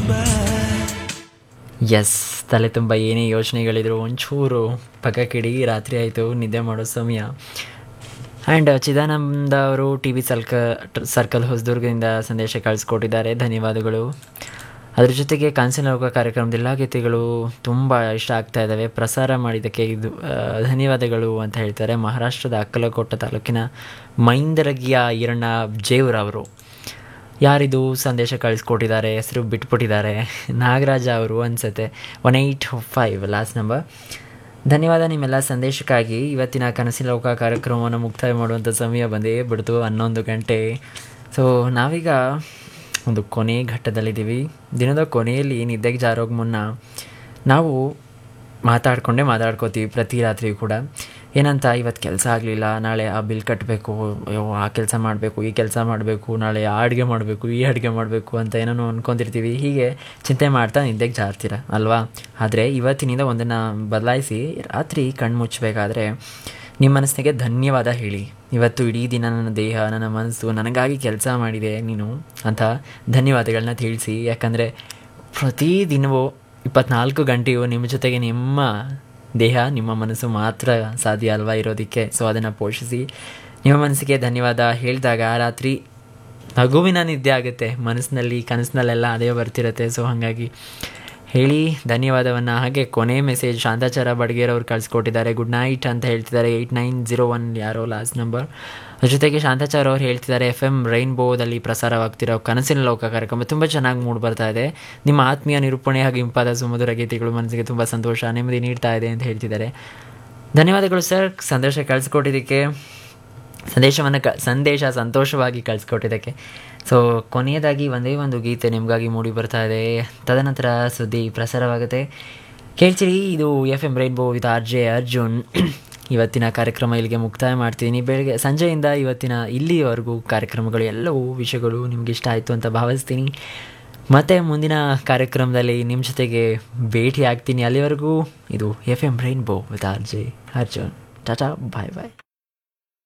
S ತಲೆ ತುಂಬ ಏನೇ ಯೋಚನೆಗಳಿದ್ರು ಒಂಚೂರು ಪಕ್ಕಕ್ಕಿಡಿ ರಾತ್ರಿ ಆಯಿತು ನಿದ್ದೆ ಮಾಡೋ ಸಮಯ ಆ್ಯಂಡ್ ಚಿದಾನಂದ ಅವರು ಟಿ ವಿ ಸಲ್ಕ ಸರ್ಕಲ್ ಹೊಸದುರ್ಗದಿಂದ ಸಂದೇಶ ಕಳಿಸ್ಕೊಟ್ಟಿದ್ದಾರೆ ಧನ್ಯವಾದಗಳು ಅದ್ರ ಜೊತೆಗೆ ಕಾನ್ಸಿನ ಲೋಕ ಕಾರ್ಯಕ್ರಮದ ಎಲ್ಲ ಗೀತೆಗಳು ತುಂಬ ಇಷ್ಟ ಆಗ್ತಾ ಇದ್ದಾವೆ ಪ್ರಸಾರ ಮಾಡಿದ್ದಕ್ಕೆ ಇದು ಆ, ಧನ್ಯವಾದಗಳು ಅಂತ ಹೇಳ್ತಾರೆ ಮಹಾರಾಷ್ಟ್ರದ ಅಕ್ಕಲಕೋಟ ತಾಲೂಕಿನ ಮೈಂದರಗಿಯ ಈರಣ್ಣ ಜೇವ್ರವರು ಯಾರಿದು ಸಂದೇಶ ಕಳಿಸ್ಕೊಟ್ಟಿದ್ದಾರೆ ಹೆಸರು ಬಿಟ್ಬಿಟ್ಟಿದ್ದಾರೆ ನಾಗರಾಜ ಅವರು ಅನ್ಸುತ್ತೆ one eight five last number ಧನ್ಯವಾದ ನಿಮ್ಮೆಲ್ಲ ಸಂದೇಶಕ್ಕಾಗಿ ಇವತ್ತಿನ ಕನಸಿನ ಲೋಕ ಕಾರ್ಯಕ್ರಮವನ್ನು ಮುಕ್ತಾಯ ಮಾಡುವಂಥ ಸಮಯ ಬಂದೇ ಬಿಡ್ತು ಹನ್ನೊಂದು ಗಂಟೆ ಸೊ ನಾವೀಗ ಒಂದು ಕೊನೆ ಘಟ್ಟದಲ್ಲಿದ್ದೀವಿ ದಿನದ ಕೊನೆಯಲ್ಲಿ ನಿದ್ದೆಗೆ ಜಾರೋಗಿ ಮುನ್ನ ನಾವು ಮಾತಾಡ್ಕೊಂಡೇ ಮಾತಾಡ್ಕೋತೀವಿ ಪ್ರತಿ ರಾತ್ರಿ ಕೂಡ ಏನಂತ ಇವತ್ತು ಕೆಲಸ ಆಗಲಿಲ್ಲ ನಾಳೆ ಆ ಬಿಲ್ ಕಟ್ಟಬೇಕು ಅಯ್ಯೋ ಆ ಕೆಲಸ ಮಾಡಬೇಕು ಈ ಕೆಲಸ ಮಾಡಬೇಕು ನಾಳೆ ಆ ಅಡುಗೆ ಮಾಡಬೇಕು ಈ ಅಡುಗೆ ಮಾಡಬೇಕು ಅಂತ ಏನೋ ಅನ್ಕೊತಿರ್ತೀವಿ ಹೀಗೆ ಚಿಂತೆ ಮಾಡ್ತಾ ನಿದ್ದೆಗೆ ಜಾರ್ತೀರ ಅಲ್ವಾ ಆದರೆ ಇವತ್ತಿನಿಂದ ಒಂದನ್ನು ಬದಲಾಯಿಸಿ ರಾತ್ರಿ ಕಣ್ಣು ಮುಚ್ಚಬೇಕಾದ್ರೆ ನಿಮ್ಮ ಮನಸ್ಸಿಗೆ ಧನ್ಯವಾದ ಹೇಳಿ ಇವತ್ತು ಇಡೀ ದಿನ ನನ್ನ ದೇಹ ನನ್ನ ಮನಸ್ಸು ನನಗಾಗಿ ಕೆಲಸ ಮಾಡಿದೆ ನೀನು ಅಂತ ಧನ್ಯವಾದಗಳನ್ನ ತಿಳಿಸಿ ಯಾಕಂದರೆ ಪ್ರತಿದಿನವೂ ಇಪ್ಪತ್ನಾಲ್ಕು ಗಂಟೆಯು ನಿಮ್ಮ ಜೊತೆಗೆ ನಿಮ್ಮ ದೇಹ ನಿಮ್ಮ ಮನಸ್ಸು ಮಾತ್ರ ಸಾಧ್ಯ ಅಲ್ವಾ ಇರೋದಕ್ಕೆ ಸೊ ಅದನ್ನು ಪೋಷಿಸಿ ನಿಮ್ಮ ಮನಸ್ಸಿಗೆ ಧನ್ಯವಾದ ಹೇಳಿದಾಗ ರಾತ್ರಿ ನಗುವಿನ ನಿದ್ದೆ ಆಗುತ್ತೆ ಮನಸ್ಸಿನಲ್ಲಿ ಕನಸಿನಲ್ಲೆಲ್ಲ ಅದೇ ಬರ್ತಿರುತ್ತೆ ಸೊ ಹಾಗಾಗಿ ಹೇಳಿ ಧನ್ಯವಾದವನ್ನು ಹಾಗೆ ಕೊನೆ ಮೆಸೇಜ್ ಶಾಂತಾಚಾರ ಬಡ್ಗೇರವ್ರು ಕಳಿಸ್ಕೊಟ್ಟಿದ್ದಾರೆ ಗುಡ್ ನೈಟ್ ಅಂತ ಹೇಳ್ತಿದ್ದಾರೆ ಏಯ್ಟ್ ನೈನ್ ಜೀರೋ ಒನ್ ಯಾರೋ ಲಾಸ್ಟ್ ನಂಬರ್ ಜೊತೆಗೆ ಶಾಂತಾಚಾರ ಅವ್ರು ಹೇಳ್ತಿದ್ದಾರೆ ಎಫ್ ಎಮ್ ರೈನ್ಬೋದಲ್ಲಿ ಪ್ರಸಾರವಾಗ್ತಿರೋ ಕನಸಿನ ಲೋಕ ಕಾರ್ಯಕ್ರಮ ತುಂಬ ಚೆನ್ನಾಗಿ ಮೂಡಿ ಬರ್ತಾ ಇದೆ ನಿಮ್ಮ ಆತ್ಮೀಯ ನಿರೂಪಣೆ ಹಾಗೆ ಇಂಪಾದ ಸುಮಧುರ ಗೀತೆಗಳು ಮನಸ್ಸಿಗೆ ತುಂಬ ಸಂತೋಷ ನೆಮ್ಮದಿ ನೀಡ್ತಾ ಇದೆ ಅಂತ ಹೇಳ್ತಿದ್ದಾರೆ ಧನ್ಯವಾದಗಳು ಸರ್ ಸಂದೇಶ ಕಳಿಸ್ಕೊಟ್ಟಿದ್ದಕ್ಕೆ ಸಂದೇಶವನ್ನು ಕ ಸಂದೇಶ ಸಂತೋಷವಾಗಿ ಕಳಿಸ್ಕೊಟ್ಟಿದ್ದಕ್ಕೆ ಸೊ ಕೊನೆಯದಾಗಿ ಒಂದೇ ಒಂದು ಗೀತೆ ನಿಮಗಾಗಿ ಮೂಡಿ ಬರ್ತಾ ಇದೆ ತದನಂತರ ಸುದ್ದಿ ಪ್ರಸಾರವಾಗುತ್ತೆ ಕೇಳ್ತೀರಿ ಇದು F M rainbow with R J Arjun ಇವತ್ತಿನ ಕಾರ್ಯಕ್ರಮ ಇಲ್ಲಿಗೆ ಮುಕ್ತಾಯ ಮಾಡ್ತೀನಿ ಬೆಳಗ್ಗೆ ಸಂಜೆಯಿಂದ ಇವತ್ತಿನ ಇಲ್ಲಿವರೆಗೂ ಕಾರ್ಯಕ್ರಮಗಳು ಎಲ್ಲವೂ ವಿಷಯಗಳು ನಿಮ್ಗೆ ಇಷ್ಟ ಆಯಿತು ಅಂತ ಭಾವಿಸ್ತೀನಿ ಮತ್ತು ಮುಂದಿನ ಕಾರ್ಯಕ್ರಮದಲ್ಲಿ ನಿಮ್ಮ ಜೊತೆಗೆ ಭೇಟಿ ಆಗ್ತೀನಿ ಅಲ್ಲಿವರೆಗೂ ಇದು F M rainbow with R J Arjun tata bye bye